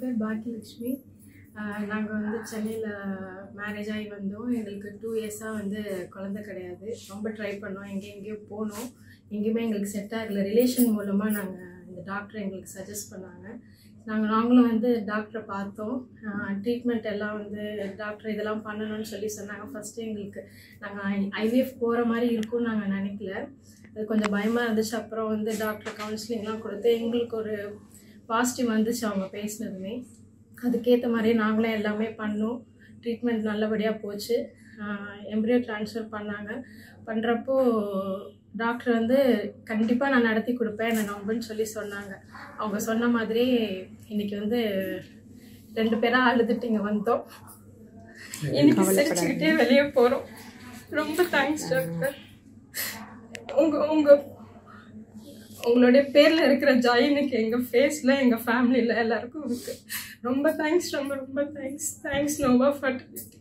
பேர் பாக்கியலட்சுமி நாங்கள் வந்து சென்னையில் மேரேஜ் ஆகி வந்தோம் எங்களுக்கு டூ இயர்ஸாக வந்து குழந்தை கிடையாது ரொம்ப ட்ரை பண்ணோம் எங்கே எங்கேயோ போனோம் எங்கேயுமே எங்களுக்கு செட் ஆகல ரிலேஷன் மூலமாக நாங்கள் இந்த டாக்டர் எங்களுக்கு சஜஸ்ட் பண்ணாங்க நாங்கள் நாங்களும் வந்து டாக்டரை பார்த்தோம் ட்ரீட்மெண்ட் எல்லாம் வந்து டாக்டர் இதெல்லாம் பண்ணணும்னு சொல்லி சொன்னாங்க ஃபஸ்ட்டு எங்களுக்கு நாங்கள் ஐவிஎஃப் போகிற மாதிரி இருக்கும்னு நாங்கள் நினைக்கல அது கொஞ்சம் பயமாக இருந்துச்சு அப்புறம் வந்து டாக்டர் கவுன்சிலிங்லாம் கொடுத்து எங்களுக்கு ஒரு பாசிட்டிவ் வந்துச்சு அவங்க பேசினதுமே அதுக்கேற்ற மாதிரி நாங்களே எல்லாமே பண்ணோம் ட்ரீட்மெண்ட் நல்லபடியாக போச்சு எம்ப்ரியோ ட்ரான்ஸ்ஃபர் பண்ணாங்க பண்ணுறப்போ டாக்டர் வந்து கண்டிப்பாக நான் நடத்தி கொடுப்பேன் நான் நம்புன்னு சொல்லி சொன்னாங்க அவங்க சொன்ன மாதிரி இன்னைக்கு வந்து ரெண்டு பேராக அழுதுட்டு இங்கே வந்தோம் இன்னைக்கு சிரிச்சுக்கிட்டே வெளியே போகிறோம் ரொம்ப தேங்க்ஸ் டாக்டர் உங்கள் உங்கள் உங்களுடைய பேரில் இருக்கிற ஜாய் இன்னைக்கு எங்கள் ஃபேஸில் எங்கள் ஃபேமிலியில் எல்லாருக்கும் இருக்கு ரொம்ப தேங்க்ஸ் ரொம்ப ரொம்ப தேங்க்ஸ் தேங்க்ஸ் நோவா ஃபர்டிலிட்டி